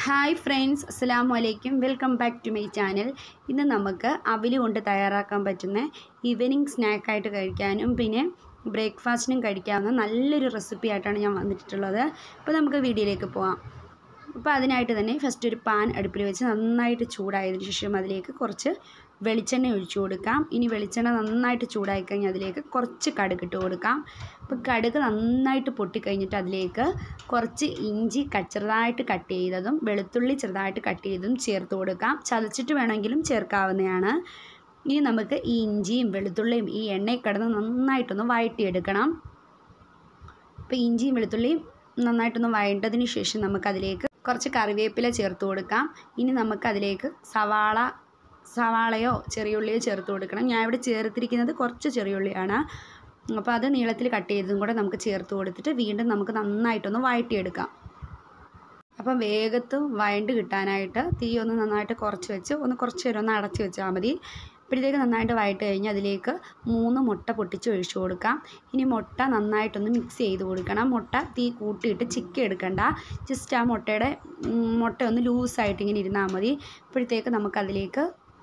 hi friends അസ്സാം വലൈക്കും welcome back to my channel ഇന്ന് നമുക്ക് അവിൽ കൊണ്ട് തയ്യാറാക്കാൻ പറ്റുന്ന ഈവനിങ് സ്നാക്കായിട്ട് കഴിക്കാനും പിന്നെ ബ്രേക്ക്ഫാസ്റ്റിനും കഴിക്കാവുന്ന നല്ലൊരു റെസിപ്പി ആയിട്ടാണ് ഞാൻ വന്നിട്ടുള്ളത് അപ്പോൾ നമുക്ക് വീഡിയോയിലേക്ക് പോകാം അപ്പോൾ അതിനായിട്ട് തന്നെ ഫസ്റ്റ് ഒരു പാൻ അടുപ്പിൽ വെച്ച് നന്നായിട്ട് ചൂടായതിനു ശേഷം അതിലേക്ക് കുറച്ച് വെളിച്ചെണ്ണ ഒഴിച്ചു കൊടുക്കാം ഇനി വെളിച്ചെണ്ണ നന്നായിട്ട് ചൂടായി കഴിഞ്ഞാൽ അതിലേക്ക് കുറച്ച് കടുക് ഇട്ട് കൊടുക്കാം അപ്പോൾ കടുക് നന്നായിട്ട് പൊട്ടിക്കഴിഞ്ഞിട്ട് അതിലേക്ക് കുറച്ച് ഇഞ്ചി കട്ട് ചെറുതായിട്ട് കട്ട് ചെയ്തതും വെളുത്തുള്ളി ചെറുതായിട്ട് കട്ട് ചെയ്തതും ചേർത്ത് കൊടുക്കാം ചതച്ചിട്ട് വേണമെങ്കിലും ചേർക്കാവുന്നതാണ് ഇനി നമുക്ക് ഈ ഇഞ്ചിയും വെളുത്തുള്ളിയും ഈ എണ്ണയിൽ കിടന്ന് നന്നായിട്ടൊന്ന് വഴറ്റിയെടുക്കണം അപ്പോൾ ഇഞ്ചിയും വെളുത്തുള്ളിയും നന്നായിട്ടൊന്ന് വഴണ്ടതിന് ശേഷം നമുക്കതിലേക്ക് കുറച്ച് കറിവേപ്പില ചേർത്ത് കൊടുക്കാം ഇനി നമുക്കതിലേക്ക് സവാള സവാളയോ ചെറിയുള്ളിയോ ചേർത്ത് കൊടുക്കണം ഞാൻ ഇവിടെ ചേർത്തിരിക്കുന്നത് കുറച്ച് ചെറിയുള്ളിയാണ് അപ്പോൾ അത് നീളത്തിൽ കട്ട് ചെയ്തതും കൂടെ നമുക്ക് ചേർത്ത് കൊടുത്തിട്ട് വീണ്ടും നമുക്ക് നന്നായിട്ടൊന്ന് വഴറ്റിയെടുക്കാം അപ്പം വേഗത്ത് വഴണ്ട് കിട്ടാനായിട്ട് തീ ഒന്ന് നന്നായിട്ട് കുറച്ച് വെച്ച് ഒന്ന് കുറച്ച് നേരം ഒന്ന് അടച്ച് വെച്ചാൽ മതി ഇപ്പോഴത്തേക്ക് നന്നായിട്ട് വഴട്ട് കഴിഞ്ഞ് അതിലേക്ക് മൂന്ന് മുട്ട പൊട്ടിച്ച് ഒഴിച്ചു കൊടുക്കാം ഇനി മുട്ട നന്നായിട്ടൊന്ന് മിക്സ് ചെയ്ത് കൊടുക്കണം മുട്ട തീ കൂട്ടിയിട്ട് ചിക്കി എടുക്കണ്ട ജസ്റ്റ് ആ മുട്ടയുടെ മുട്ട ഒന്ന് ലൂസായിട്ട് ഇങ്ങനെ ഇരുന്നാൽ മതി ഇപ്പോഴത്തേക്ക് നമുക്കതിലേക്ക്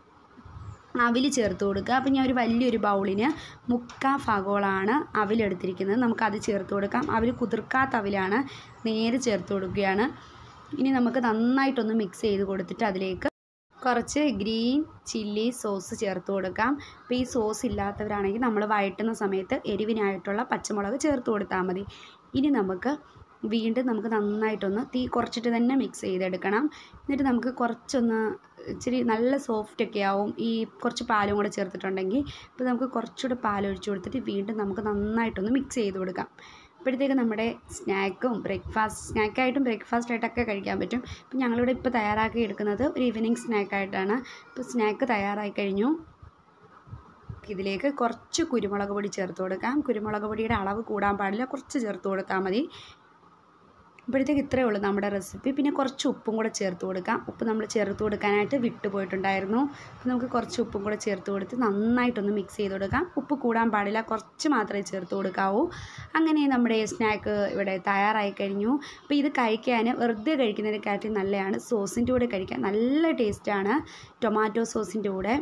അവിൽ ചേർത്ത് കൊടുക്കുക അപ്പം ഞാൻ ഒരു വലിയൊരു ബൗളിന് മുക്കാ ഭാഗോളാണ് അവിലെടുത്തിരിക്കുന്നത് നമുക്കത് ചേർത്ത് കൊടുക്കാം അവിൽ കുതിർക്കാത്ത അവിലാണ് നേരെ ചേർത്ത് കൊടുക്കുകയാണ് ഇനി നമുക്ക് നന്നായിട്ടൊന്ന് മിക്സ് ചെയ്ത് കൊടുത്തിട്ട് അതിലേക്ക് കുറച്ച് ഗ്രീൻ ചില്ലി സോസ് ചേർത്ത് കൊടുക്കാം അപ്പോൾ ഈ സോസ് ഇല്ലാത്തവരാണെങ്കിൽ നമ്മൾ വഴറ്റുന്ന സമയത്ത് എരിവിനായിട്ടുള്ള പച്ചമുളക് ചേർത്ത് കൊടുത്താൽ മതി ഇനി നമുക്ക് വീണ്ടും നമുക്ക് നന്നായിട്ടൊന്ന് തീ കുറച്ചിട്ട് തന്നെ മിക്സ് ചെയ്തെടുക്കണം എന്നിട്ട് നമുക്ക് കുറച്ചൊന്ന് ഇച്ചിരി നല്ല സോഫ്റ്റൊക്കെ ആവും ഈ കുറച്ച് പാലും കൂടെ ചേർത്തിട്ടുണ്ടെങ്കിൽ അപ്പോൾ നമുക്ക് കുറച്ചുകൂടെ പാലൊഴിച്ച് കൊടുത്തിട്ട് വീണ്ടും നമുക്ക് നന്നായിട്ടൊന്ന് മിക്സ് ചെയ്ത് കൊടുക്കാം അപ്പോഴത്തേക്ക് നമ്മുടെ സ്നാക്കും ബ്രേക്ക്ഫാസ്റ്റ് സ്നാക്കായിട്ടും ബ്രേക്ക്ഫാസ്റ്റ് ആയിട്ടൊക്കെ കഴിക്കാൻ പറ്റും ഇപ്പം ഞങ്ങളിവിടെ ഇപ്പോൾ തയ്യാറാക്കി എടുക്കുന്നത് ഒരു ഈവനിങ് സ്നാക്കായിട്ടാണ് ഇപ്പോൾ സ്നാക്ക് തയ്യാറായി കഴിഞ്ഞു ഇതിലേക്ക് കുറച്ച് കുരുമുളക് പൊടി ചേർത്ത് കൊടുക്കാം കുരുമുളക് പൊടിയുടെ അളവ് കൂടാൻ പാടില്ല കുറച്ച് ചേർത്ത് കൊടുത്താൽ മതി അപ്പോഴത്തേക്ക് ഇത്രയേ ഉള്ളൂ നമ്മുടെ റെസിപ്പി പിന്നെ കുറച്ച് ഉപ്പും കൂടെ ചേർത്ത് കൊടുക്കാം ഉപ്പ് നമ്മൾ ചേർത്ത് കൊടുക്കാനായിട്ട് വിട്ടുപോയിട്ടുണ്ടായിരുന്നു അപ്പോൾ നമുക്ക് കുറച്ച് ഉപ്പും കൂടെ ചേർത്ത് കൊടുത്ത് നന്നായിട്ടൊന്ന് മിക്സ് ചെയ്ത് കൊടുക്കാം ഉപ്പ് കൂടാൻ പാടില്ല കുറച്ച് മാത്രമേ ചേർത്ത് കൊടുക്കാവൂ അങ്ങനെ നമ്മുടെ സ്നാക്ക് ഇവിടെ തയ്യാറായി കഴിഞ്ഞു അപ്പോൾ ഇത് കഴിക്കാൻ വെറുതെ കഴിക്കുന്നതിനെക്കാട്ടി നല്ലതാണ് സോസിൻ്റെ കൂടെ കഴിക്കാൻ നല്ല ടേസ്റ്റാണ് ടൊമാറ്റോ സോസിൻ്റെ കൂടെ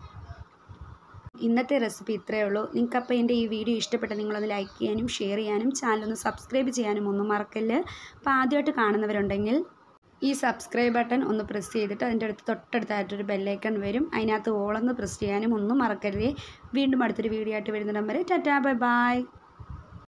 ഇന്നത്തെ റെസിപ്പി ഇത്രയേ ഉള്ളൂ നിങ്ങൾക്കപ്പോൾ എൻ്റെ ഈ വീഡിയോ ഇഷ്ടപ്പെട്ട നിങ്ങളൊന്ന് ലൈക്ക് ചെയ്യാനും ഷെയർ ചെയ്യാനും ചാനലൊന്ന് സബ്സ്ക്രൈബ് ചെയ്യാനും ഒന്നും മറക്കല്ല് അപ്പോൾ ആദ്യമായിട്ട് കാണുന്നവരുണ്ടെങ്കിൽ ഈ സബ്സ്ക്രൈബ് ബട്ടൺ ഒന്ന് പ്രസ് ചെയ്തിട്ട് അതിൻ്റെ അടുത്ത് തൊട്ടടുത്തായിട്ടൊരു ബെല്ലൈക്കൺ വരും അതിനകത്ത് ഓളൊന്ന് പ്രസ് ചെയ്യാനും ഒന്നും മറക്കരുതേ വീണ്ടും അടുത്തൊരു വീഡിയോ ആയിട്ട് വരുന്നിടം വരെ ടാറ്റാ ബൈ ബൈ